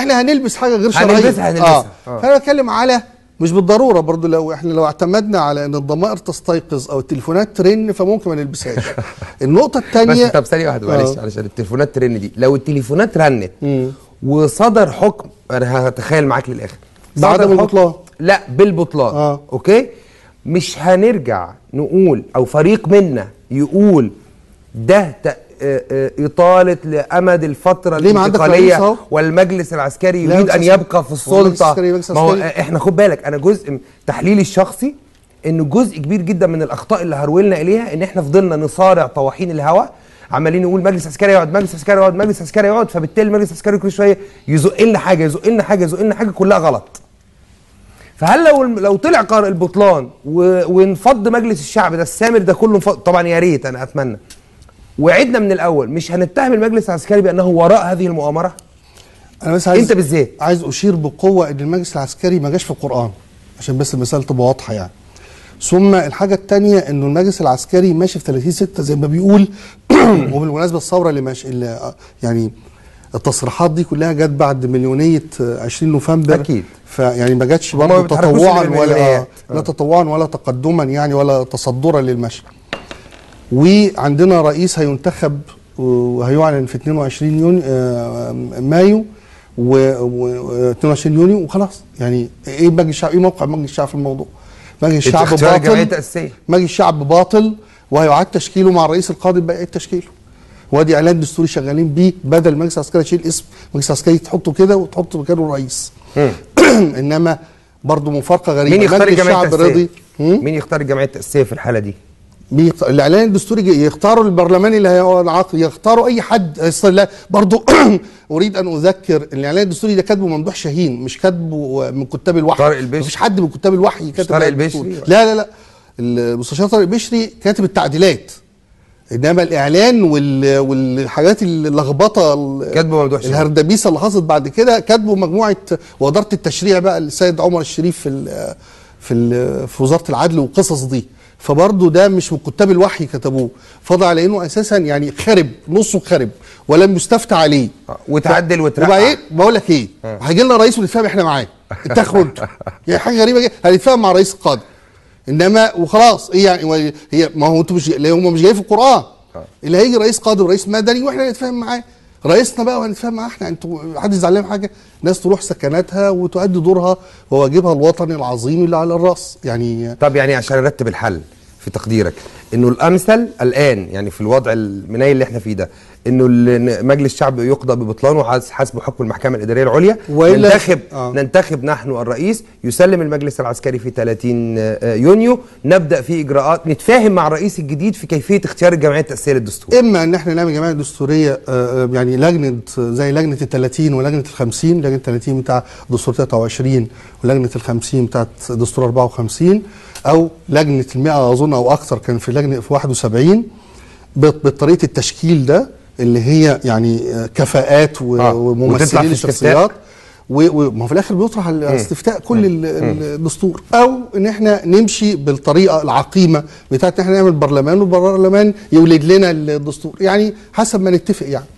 احنا هنلبس حاجه غير شرعيه هنلبسها- هنلبسها. اه آه. فانا بتكلم على مش بالضروره برضو لو احنا لو اعتمدنا على ان الضمائر تستيقظ او التليفونات ترن فممكن ما نلبسهاش النقطه بس الثانيه طب ثانيه واحده معلش آه. علشان التليفونات ترن دي لو التليفونات رنت وصدر حكم انا هتخيل معاك للاخر بعدم صدر حكم- البطلان. لا بالبطلان آه. اوكي مش هنرجع نقول او فريق منا يقول ده ت- آه، آه، إطالة لأمد الفترة ليه ما عندك رئيس الانتقالية أهو؟ والمجلس العسكري لا، يريد مجلس أن عسكري. يبقى في هو مجلس السلطة عسكري، مجلس ما هو عسكري. احنا خد بالك أنا جزء من تحليلي الشخصي انه جزء كبير جدا من الاخطاء اللي هرولنا اليها ان احنا فضلنا نصارع طواحين الهوى عمالين نقول مجلس عسكري يقعد مجلس عسكري يقعد مجلس عسكري يقعد فبالتالي المجلس العسكري كل شويه يزق لنا حاجه يزق لنا حاجه يزق لنا حاجه كلها غلط فهل لو لو طلع قرار البطلان و- وانفض مجلس الشعب ده السامر ده كله انفض طبعا يا ريت انا اتمنى وعدنا من الاول مش هنتهم المجلس العسكري بانه وراء هذه المؤامره انا بس عايز انت بالذات. عايز اشير بقوه ان المجلس العسكري ما جاش في القران عشان بس المساله تبقى واضحه يعني ثم الحاجه الثانيه انه المجلس العسكري ماشي في 30 6 زي ما بيقول وبالمناسبه الثوره اللي ماشي اللي يعني التصريحات دي كلها جت بعد مليونيه 20 نوفمبر أكيد. فيعني ما جاتش هما ما برضه بيتحركوش تطوعا إلا ولا بالمليونيات. لا تطوعا ولا تقدما يعني ولا تصدرا للمشهد وعندنا رئيس هينتخب وهيعلن في 22 يونيو آه، مايو و و- 22 يونيو وخلاص يعني ايه مجلس الشعب ايه موقع مجلس الشعب في الموضوع؟ مجلس الشعب اختيار الجمعية باطل التأسيسية. مجلس الشعب باطل وهيعاد تشكيله مع الرئيس القادم بقى تشكيله وادي اعلان دستوري شغالين بيه بدل المجلس العسكري يشيل اسم المجلس العسكري تحطه كده وتحط مكانه رئيس انما برضه مفارقه غريبه مين يختار مجلس الجمعيه الشعب التأسيسية؟ رضي مين يختار الجمعيه التأسيسية في الحاله دي؟ بيخت... الاعلان الدستوري جي- يختاروا البرلمان اللي هينعقد يختاروا اي حد أصل لا برضو اريد ان اذكر الاعلان الدستوري ده كاتبه ممدوح شاهين مش كاتبه من كتاب الوحي طارق البشري؟ مفيش حد من كتاب الوحي كاتب طارق الإعلان الدستوري. البشري؟ لا لا لا المستشار طارق البشري كاتب التعديلات انما الاعلان وال... والحاجات اللخبطه ال- كاتبه ممدوح شاهين. الهردبيسه اللي حصلت بعد كده كاتبه مجموعه واداره التشريع بقى السيد عمر الشريف في ال... في ال... في وزاره العدل والقصص دي فبرضه ده مش من كتاب الوحي كتبوه فضل على انه اساسا يعني خرب نصه خرب ولم يستفتى عليه آه، وتعدل وترقع. وبعدين بقول لك ايه هيجي لنا رئيس ونتفاهم احنا معاه اتخذوا انتوا يعني حاجه غريبه جدا هنتفاهم مع الرئيس القادم انما وخلاص ايه يعني هو- هي ما هو انتوا مش لا هم مش جايين في القران اللي هيجي رئيس قادم ورئيس مدني واحنا نتفاهم معاه رئيسنا بقى وهنتفاهم معاه احنا انتوا حد زعلان حاجه ناس تروح سكناتها وتؤدي دورها وواجبها الوطني العظيم اللي على الراس يعني طب يعني عشان نرتب الحل في تقديرك انه الامثل الان يعني في الوضع المنايل اللي احنا فيه ده انه ال- مجلس الشعب يقضى ببطلانه حس- حسب حكم المحكمه الاداريه العليا وإلا- ننتخب آه. ننتخب نحن الرئيس يسلم المجلس العسكري في 30 آه، يونيو نبدا في اجراءات نتفاهم مع الرئيس الجديد في كيفيه اختيار الجمعيه التاسيسيه للدستور اما ان احنا نعمل جمعيه دستوريه آه، آه، يعني لجنه زي لجنه ال 30 ولجنه ال 50 لجنه ال 30 بتاع دستور 23 ولجنه ال 50 بتاعت دستور 54 او لجنه ال 100 اظن او اكثر كان في لجنه في 71 بط- بطريقه التشكيل ده اللي هي يعني آه، كفاءات و- آه، وتطلع وممثلين في الشخصيات و- وما في الاخر بيطرح الاستفتاء كل ال- ال- الدستور او ان احنا نمشي بالطريقه العقيمه بتاعت ان احنا نعمل برلمان والبرلمان يولد لنا الدستور يعني حسب ما نتفق يعني